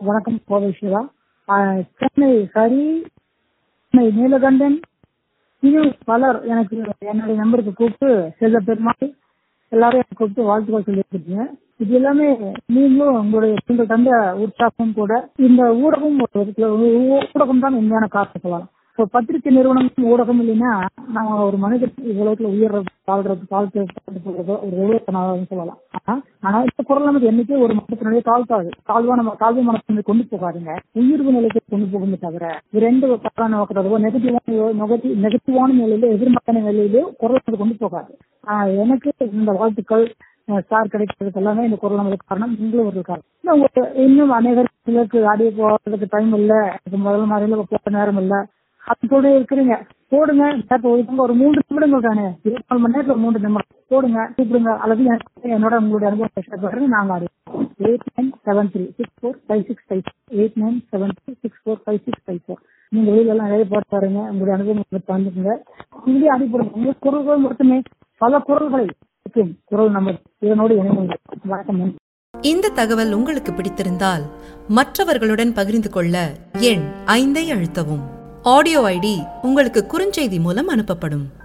வணக்கம் கோவை சிவா ஆஹ் சென்னை ஹரி சென்னை நீலகண்டன் இன்னும் பலர் எனக்கு என்னுடைய நம்பருக்கு கூப்பிட்டு செல்ல பெருமாள் எல்லாரும் எனக்கு கூப்பிட்டு வாழ்த்துக்கள் சொல்லியிருக்கீங்க இது எல்லாமே நீங்களும் உங்களுடைய நீங்கள் தந்த உற்சாகம் கூட இந்த ஊடகம் ஒரு விதத்துல ஊ- ஊடகம் தான் உண்மையான காரணம் சொல்லலாம் இப்போ பத்திரிகை நிறுவனம் ஊடகம் இல்லைன்னா நம்ம ஒரு மனிதர் உலகத்துல உயர்றது வாழ்றது தாழ்த்து தாழ்த்து போடுறதோ ஒரு உலகத்தினாலும் சொல்லலாம் ஆனா ஆனா இந்த குரல் நமக்கு என்னைக்கே ஒரு மனத்தினுடைய தாழ்த்தாது தாழ்வான தாழ்வு மனத்தினை கொண்டு போகாதுங்க உயர்வு நிலைக்கு கொண்டு போகுமே தவிர இது ரெண்டு தவறான நோக்கிறதோ நெகட்டிவான நெகட்டிவ் நெகட்டிவான நிலையில எதிர்மறையான நிலையிலே குரல் நமக்கு கொண்டு போகாது ஆஹ் எனக்கு இந்த வாழ்த்துக்கள் ஸ்டார் கிடைக்கிறதுக்கு எல்லாமே இந்த குரல் நமக்கு காரணம் நீங்களும் ஒரு காரணம் இன்னும் உங்களுக்கு இன்னும் அநேகர் சிலருக்கு ஆடியோ போறதுக்கு டைம் இல்ல அதுக்கு முதல்ல மாதிரில போற நேரம் இல்ல அது கூட இருக்கிறீங்க போடுங்க இப்போ ஒருத்தவங்க ஒரு மூன்று நிமிடங்கள் தானே இருபத்தி நாலு மணி நேரத்துல மூன்று நிமிடம் போடுங்க கூப்பிடுங்க அல்லது எனக்கு என்னோட உங்களுடைய அனுபவம் ஷேர் பண்றது நாங்க ஆடுவோம் eight nine seven three six four five six five eight nine seven three six four five six five four நீங்க வெளியில எல்லாம் நிறைய போட்டு பாருங்க உங்களுடைய அனுபவம் தந்துக்குங்க இங்கே அடிப்படுங்க உங்க குரல்கள் மட்டுமே பல குரல்களை இருக்கும் குரல் நம்ம இதனோடு இணைந்து வணக்கம் நன்றி. இந்த தகவல் உங்களுக்கு பிடித்திருந்தால் மற்றவர்களுடன் பகிர்ந்து கொள்ள எண் ஐந்தை அழுத்தவும் ஆடியோ ஐடி உங்களுக்கு குறுஞ்செய்தி மூலம் அனுப்பப்படும்